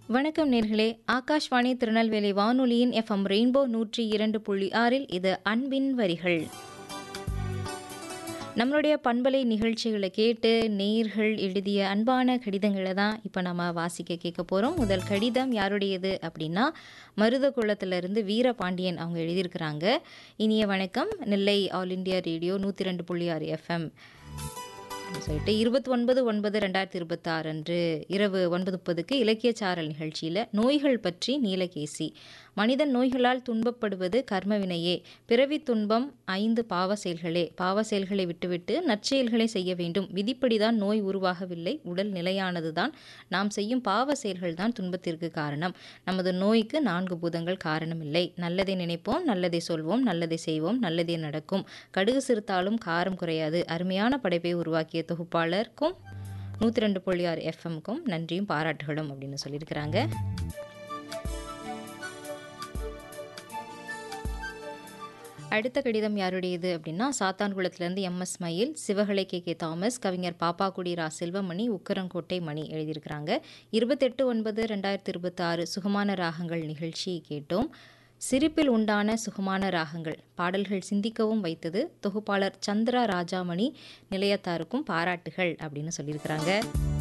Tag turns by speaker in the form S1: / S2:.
S1: வணக்கம் நேர்களே ஆகாஷ்வாணி திருநெல்வேலி வானொலியின் எஃப்எம் ரெயின்போ நூற்றி இரண்டு புள்ளி ஆறில் இது அன்பின் வரிகள் நம்மளுடைய பண்பலை நிகழ்ச்சிகளை கேட்டு நேர்கள் எழுதிய அன்பான கடிதங்களை தான் இப்போ நம்ம வாசிக்க கேட்க போகிறோம் முதல் கடிதம் யாருடையது அப்படின்னா மருத குளத்திலிருந்து வீரபாண்டியன் அவங்க எழுதியிருக்கிறாங்க இனிய வணக்கம் நெல்லை ஆல் இண்டியா ரேடியோ நூற்றி ரெண்டு புள்ளி ஆறு எஃப்எம் சொல்லிட்டு இருபத்தி ஒன்பது ஒன்பது ரெண்டாயிரத்தி இருபத்தி ஆறு அன்று இரவு ஒன்பது முப்பதுக்கு இலக்கிய சாரல் நிகழ்ச்சியில் நோய்கள் பற்றி நீலகேசி மனிதன் நோய்களால் துன்பப்படுவது கர்மவினையே பிறவி துன்பம் ஐந்து பாவ செயல்களே பாவ செயல்களை விட்டுவிட்டு நற்செயல்களை செய்ய வேண்டும் விதிப்படிதான் நோய் உருவாகவில்லை உடல் நிலையானதுதான் நாம் செய்யும் பாவ செயல்கள் தான் துன்பத்திற்கு காரணம் நமது நோய்க்கு நான்கு பூதங்கள் காரணமில்லை நல்லதை நினைப்போம் நல்லதை சொல்வோம் நல்லதை செய்வோம் நல்லதே நடக்கும் கடுகு சிறுத்தாலும் காரம் குறையாது அருமையான படைப்பை உருவாக்கிய தொகுப்பாளருக்கும் நூற்றி ரெண்டு புள்ளி ஆறு எஃப்எம்க்கும் நன்றியும் பாராட்டுகளும் அப்படின்னு சொல்லியிருக்கிறாங்க அடுத்த கடிதம் யாருடையது அப்படின்னா சாத்தான்குளத்திலேருந்து எம்எஸ் மயில் சிவகலை கே கே தாமஸ் கவிஞர் பாப்பாக்குடி ரா செல்வமணி உக்கரங்கோட்டை மணி எழுதியிருக்கிறாங்க இருபத்தெட்டு ஒன்பது ரெண்டாயிரத்தி இருபத்தாறு சுகமான ராகங்கள் நிகழ்ச்சி கேட்டோம் சிரிப்பில் உண்டான சுகமான ராகங்கள் பாடல்கள் சிந்திக்கவும் வைத்தது தொகுப்பாளர் சந்திரா ராஜாமணி நிலையத்தாருக்கும் பாராட்டுகள் அப்படின்னு சொல்லியிருக்கிறாங்க